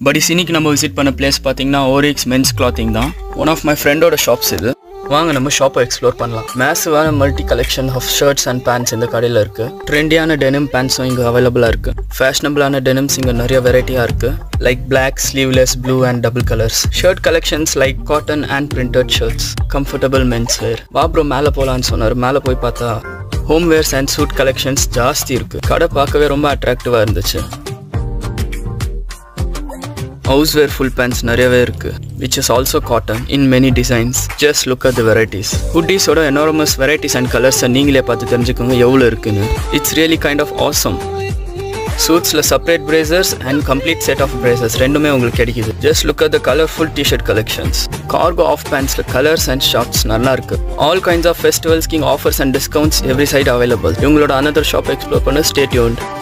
but இன்னைக்கு நம்ம visit பண்ண பிளேஸ் பார்த்தீங்கன்னா ஓரிக்ஸ் மென்ஸ் கிளாத்திங் தான் ஒன் ஆஃப் மை ஃப்ரெண்டோட ஷாப்ஸ் இது வாங்க நம்ம ஷாப்பை எக்ஸ்ப்ளோர் பண்ணலாம் மேசிவான multi collection of shirts and pants இந்த கடையில் இருக்கு ட்ரெண்டியான டெனிம் பேண்ட்ஸும் இங்கே அவைலபிளாக இருக்கு ஃபேஷனபிளான டெனிம்ஸ் இங்கே நிறைய வெரைட்டியாக இருக்கு like black sleeveless blue and double colours shirt collections like cotton and printed shirts comfortable men's wear வா ப்ரோ மேலே போகலான்னு சொன்னார் மேலே போய் பார்த்தா home wears and suit collections ஜாஸ்தி இருக்கு கடை பார்க்கவே ரொம்ப அட்ராக்டிவாக இருந்துச்சு ஹவுஸ் வேர் ஃபுல் பேண்ட்ஸ் நிறையவே இருக்கு which is also cotton in many designs just look at the varieties ஹுட்டீஸோட எனாரமஸ் வெரைட்டிஸ் அண்ட் கலர்ஸை நீங்களே பார்த்து தெரிஞ்சுக்கோங்க எவ்வளோ இருக்குன்னு it's really kind of awesome சூட்ஸில் separate blazers and complete set of blazers ரெண்டுமே உங்களுக்கு கிடைக்குது just look at the colourful tshirt collections cargo of பேண்ட்ஸில் கலர்ஸ் அண்ட் ஷாப்ஸ் நல்லா இருக்கு all kinds of festivals king offers and discounts every side available இவங்களோட another shop explore பண்ண ஸ்டேட்யூன்ட்